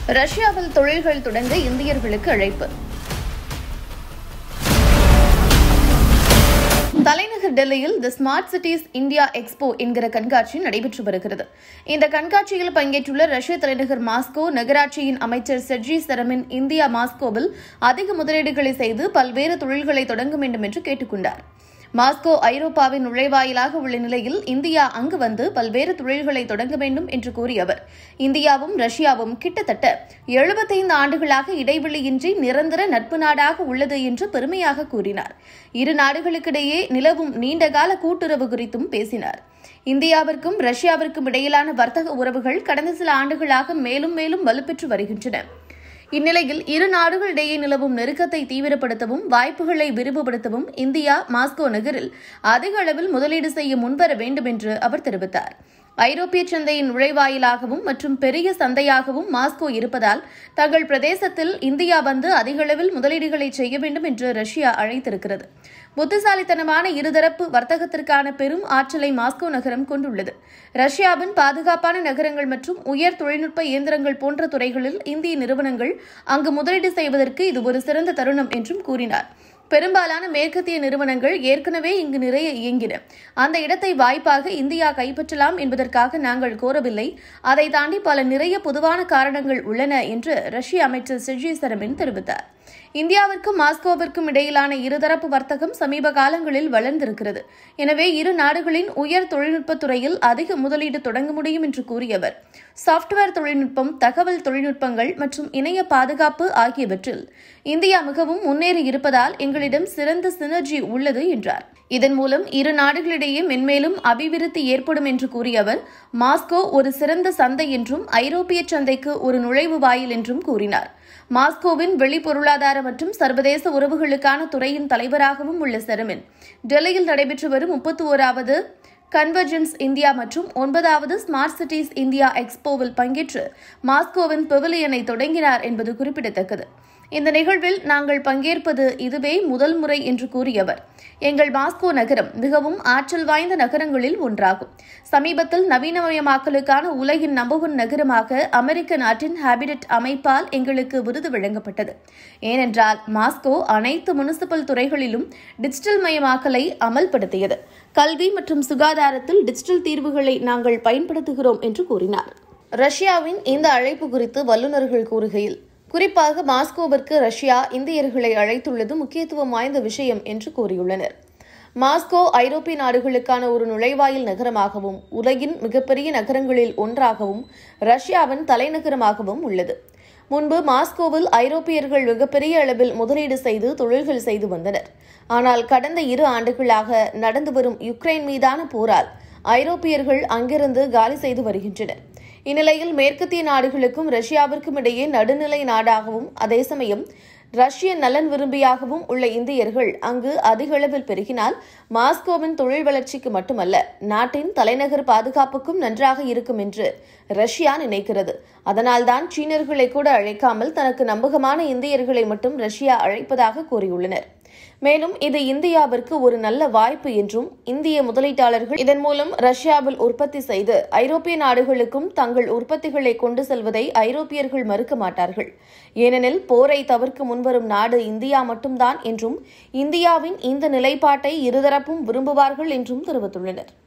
ரஷ்யாவில் தொழில்கள் தொடங்க இந்தியர்களுக்கு அழைப்பு தலைநகர் டெல்லியில் the smart cities India expo என்கிற கண்காட்சி நடைபெற்று வருகிறது இந்த கண்காட்சியில் பங்கேற்றுள்ள ரஷ்ய தலைநகர் மாஸ்கோ நகராட்சியின் அமைச்சர் செர்ஜி செரமின் இந்தியா மாஸ்கோவில் அதிக முதலீடுகளை செய்து பல்வேறு தொழில்களை தொடங்க வேண்டும் என்று கேட்டுக் கொண்டார் மாஸ்கோ ஐரோப்பாவின் நுழைவாயிலாக உள்ள நிலையில் இந்தியா அங்கு வந்து பல்வேறு தொழில்களை தொடங்க வேண்டும் என்று கூறிய அவர் இந்தியாவும் ரஷ்யாவும் கிட்டத்தட்ட எழுபத்தைந்து ஆண்டுகளாக இடைவெளியின்றி நிரந்தர நட்பு நாடாக உள்ளது என்று பெருமையாக கூறினார் இரு நாடுகளுக்கிடையே நிலவும் நீண்டகால கூட்டுறவு குறித்தும் பேசினார் இந்தியாவிற்கும் ரஷ்யாவிற்கும் இடையிலான வர்த்தக உறவுகள் கடந்த சில ஆண்டுகளாக மேலும் மேலும் வலுப்பெற்று வருகின்றன இந்நிலையில் இரு நாடுகளிடையே நிலவும் நெருக்கத்தை தீவிரப்படுத்தவும் வாய்ப்புகளை விரிவுபடுத்தவும் இந்தியா மாஸ்கோ நகரில் அதிக அளவில் முதலீடு செய்ய முன்வர வேண்டும் என்று அவர் தெரிவித்தார் ஐரோப்பிய சந்தையின் நுழைவாயிலாகவும் மற்றும் பெரிய சந்தையாகவும் மாஸ்கோ இருப்பதால் தங்கள் பிரதேசத்தில் இந்தியா வந்து அதிக அளவில் முதலீடுகளை செய்ய வேண்டும் என்று ரஷ்யா அழைத்திருக்கிறது புத்திசாலித்தனமான இருதரப்பு வர்த்தகத்திற்கான பெரும் ஆற்றலை மாஸ்கோ நகரம் கொண்டுள்ளது ரஷ்யாவின் பாதுகாப்பான நகரங்கள் மற்றும் உயர் தொழில்நுட்ப இயந்திரங்கள் போன்ற துறைகளில் இந்திய நிறுவனங்கள் அங்கு முதலீடு செய்வதற்கு இது ஒரு சிறந்த தருணம் என்றும் கூறினார் பெரும்பாலான மேற்கத்திய நிறுவனங்கள் ஏற்கனவே இங்கு நிறைய இயங்கின அந்த இடத்தை வாய்ப்பாக இந்தியா கைப்பற்றலாம் என்பதற்காக நாங்கள் கோரவில்லை அதை தாண்டி பல நிறைய பொதுவான காரணங்கள் உள்ளன என்று ரஷ்ய அமைச்சர் செர்ஜி செரமின் தெரிவித்தார் இந்தியாவிற்கும் மாஸ்கோவிற்கும் இடையிலான இருதரப்பு வர்த்தகம் சமீப காலங்களில் வளர்ந்திருக்கிறது எனவே இரு நாடுகளின் உயர் தொழில்நுட்பத் துறையில் அதிக முதலீடு தொடங்க முடியும் என்று கூறிய அவர் சாப்ட்வேர் தொழில்நுட்பம் தகவல் தொழில்நுட்பங்கள் மற்றும் இணைய பாதுகாப்பு ஆகியவற்றில் இந்தியா மிகவும் முன்னேறி இருப்பதால் எங்களிடம் சிறந்த சினர்ஜி உள்ளது என்றார் இதன் மூலம் இரு நாடுகளிடையே மென்மேலும் அபிவிருத்தி ஏற்படும் என்று கூறிய அவர் மாஸ்கோ ஒரு சிறந்த சந்தை என்றும் ஐரோப்பிய சந்தைக்கு ஒரு நுழைவு வாயில் என்றும் கூறினார் மாஸ்கோவின் வெளிப்பொருளாதார மற்றும் சர்வதேச உறவுகளுக்கான துறையின் தலைவராகவும் உள்ள செரமின் டெல்லியில் நடைபெற்று வரும் முப்பத்தி ஓராவது கன்வர்ஜென்ஸ் இந்தியா மற்றும் ஒன்பதாவது ஸ்மார்ட் சிட்டிஸ் இந்தியா எக்ஸ்போவில் பங்கேற்று மாஸ்கோவின் பெவிலியனை தொடங்கினார் என்பது குறிப்பிடத்தக்கது இந்த நிகழ்வில் நாங்கள் பங்கேற்பது இதுவே முதல் முறை என்று கூறியவர் எங்கள் மாஸ்கோ நகரம் மிகவும் ஆற்றல் வாய்ந்த நகரங்களில் ஒன்றாகும் சமீபத்தில் நவீனமயமாக்கலுக்கான உலகின் நம்பர் ஒன் நகரமாக அமெரிக்க நாட்டின் ஹேபிடட் அமைப்பால் எங்களுக்கு விருது வழங்கப்பட்டது ஏனென்றால் மாஸ்கோ அனைத்து முனிசிபல் துறைகளிலும் டிஜிட்டல் மயமாக்கலை அமல்படுத்தியது கல்வி மற்றும் சுகாதாரத்தில் டிஜிட்டல் தீர்வுகளை நாங்கள் பயன்படுத்துகிறோம் என்று கூறினார் ரஷ்யாவின் இந்த அழைப்பு குறித்து வல்லுநர்கள் கூறுகையில் குறிப்பாக மாஸ்கோவிற்கு ரஷ்யா இந்தியர்களை அழைத்துள்ளது முக்கியத்துவம் வாய்ந்த விஷயம் என்று கூறியுள்ளனர் மாஸ்கோ ஐரோப்பிய நாடுகளுக்கான ஒரு நுழைவாயில் நகரமாகவும் உலகின் மிகப்பெரிய நகரங்களில் ஒன்றாகவும் ரஷ்யாவின் தலைநகரமாகவும் உள்ளது முன்பு மாஸ்கோவில் ஐரோப்பியர்கள் மிகப்பெரிய அளவில் முதலீடு செய்து தொழில்கள் செய்து வந்தனர் ஆனால் கடந்த இரு ஆண்டுகளாக நடந்து வரும் யுக்ரைன் மீதான போரால் ஐரோப்பியர்கள் அங்கிருந்து காலி செய்து வருகின்றனர் இந்நிலையில் மேற்கத்திய நாடுகளுக்கும் ரஷ்யாவிற்கும் இடையே நடுநிலை நாடாகவும் அதே சமயம் ரஷ்ய நலன் விரும்பியாகவும் உள்ள இந்தியர்கள் அங்கு அதிக அளவில் பெருகினால் மாஸ்கோவின் தொழில் வளர்ச்சிக்கு மட்டுமல்ல நாட்டின் தலைநகர் பாதுகாப்புக்கும் நன்றாக இருக்கும் என்று ரஷ்யா நினைக்கிறது அதனால்தான் சீனர்களை கூட அழைக்காமல் தனக்கு நம்பகமான இந்தியர்களை மட்டும் ரஷ்யா அழைப்பதாக கூறியுள்ளனர் மேலும் இது இந்தியாவிற்கு ஒரு நல்ல வாய்ப்பு என்றும் இந்திய முதலீட்டாளர்கள் இதன் மூலம் ரஷ்யாவில் உற்பத்தி செய்து ஐரோப்பிய நாடுகளுக்கும் தங்கள் உற்பத்திகளை கொண்டு செல்வதை ஐரோப்பியர்கள் மறுக்க மாட்டார்கள் ஏனெனில் போரை தவிர்க்க முன்வரும் நாடு இந்தியா மட்டும்தான் என்றும் இந்தியாவின் இந்த நிலைப்பாட்டை இருதரப்பும் விரும்புவார்கள் என்றும் தெரிவித்துள்ளனர்